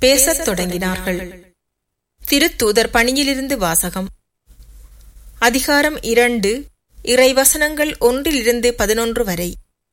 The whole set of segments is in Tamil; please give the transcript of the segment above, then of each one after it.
பேசத் தொடங்கினார்கள் திருத்தூதர் பணியிலிருந்து வாசகம் அதிகாரம் இரண்டு இறைவசனங்கள் ஒன்றிலிருந்து பதினொன்று வரை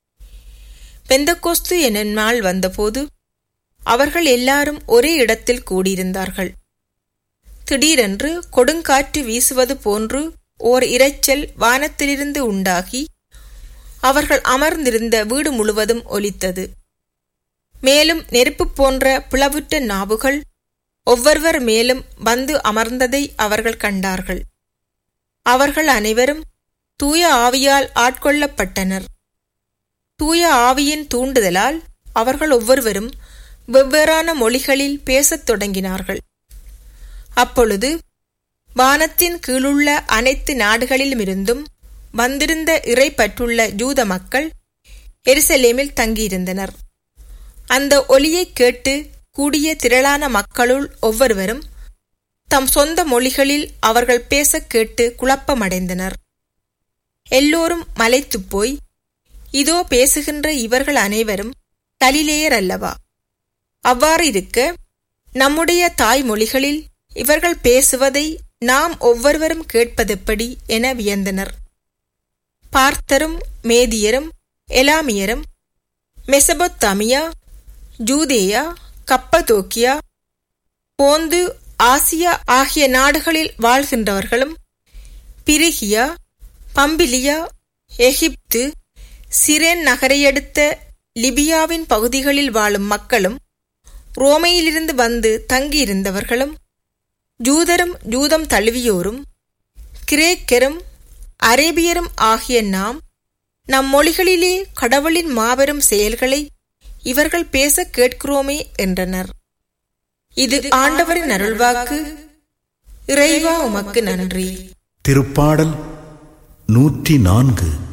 பெந்தகோஸ்து என நாள் வந்தபோது அவர்கள் எல்லாரும் ஒரே இடத்தில் கூடியிருந்தார்கள் திடீரென்று கொடுங்காற்று வீசுவது போன்று ஓர் இரைச்சல் வானத்திலிருந்து உண்டாகி அவர்கள் அமர்ந்திருந்த வீடு முழுவதும் ஒலித்தது மேலும் நெருப்பு போன்ற பிளவுற்ற நாவுகள் ஒவ்வொருவர் மேலும் வந்து அமர்ந்ததை அவர்கள் கண்டார்கள் அவர்கள் அனைவரும் தூய ஆவியால் ஆட்கொள்ளப்பட்டனர் தூய ஆவியின் தூண்டுதலால் அவர்கள் ஒவ்வொருவரும் வெவ்வேறான மொழிகளில் பேசத் தொடங்கினார்கள் அப்பொழுது வானத்தின் கீழுள்ள அனைத்து நாடுகளிலுமிருந்தும் வந்திருந்த இறை பற்றுள்ள ஜூத மக்கள் எருசலேமில் தங்கியிருந்தனர் அந்த ஒலியைக் கேட்டு கூடிய திரளான மக்களுள் ஒவ்வொருவரும் தம் சொந்த மொழிகளில் அவர்கள் பேசக் கேட்டு குழப்பமடைந்தனர் எல்லோரும் மலைத்துப் போய் இதோ பேசுகின்ற இவர்கள் அனைவரும் கலிலேயர் அல்லவா அவ்வாறு இருக்க நம்முடைய தாய்மொழிகளில் இவர்கள் பேசுவதை நாம் ஒவ்வொருவரும் கேட்பதெப்படி என வியந்தனர் பார்த்தரும் மேதியரும் எலாமியரும் மெசபொத்தாமியா ஜூதேயா கப்பதோக்கியா போந்து ஆசியா ஆகிய நாடுகளில் வாழ்கின்றவர்களும் பிரிகியா பம்பிலியா எகிப்து சிரேன் நகரையடுத்த லிபியாவின் பகுதிகளில் வாழும் மக்களும் ரோமையிலிருந்து வந்து தங்கியிருந்தவர்களும் ஜூதரும் ஜூதம் தழுவியோரும் கிரேக்கரும் அரேபியரும் ஆகிய நாம் நம் மொழிகளிலே கடவுளின் மாபெரும் செயல்களை இவர்கள் பேச கேட்கிறோமே என்றனர் இது ஆண்டவரின் அருள்வாக்கு இறைவா உமக்கு நன்றி திருப்பாடல் நூற்றி நான்கு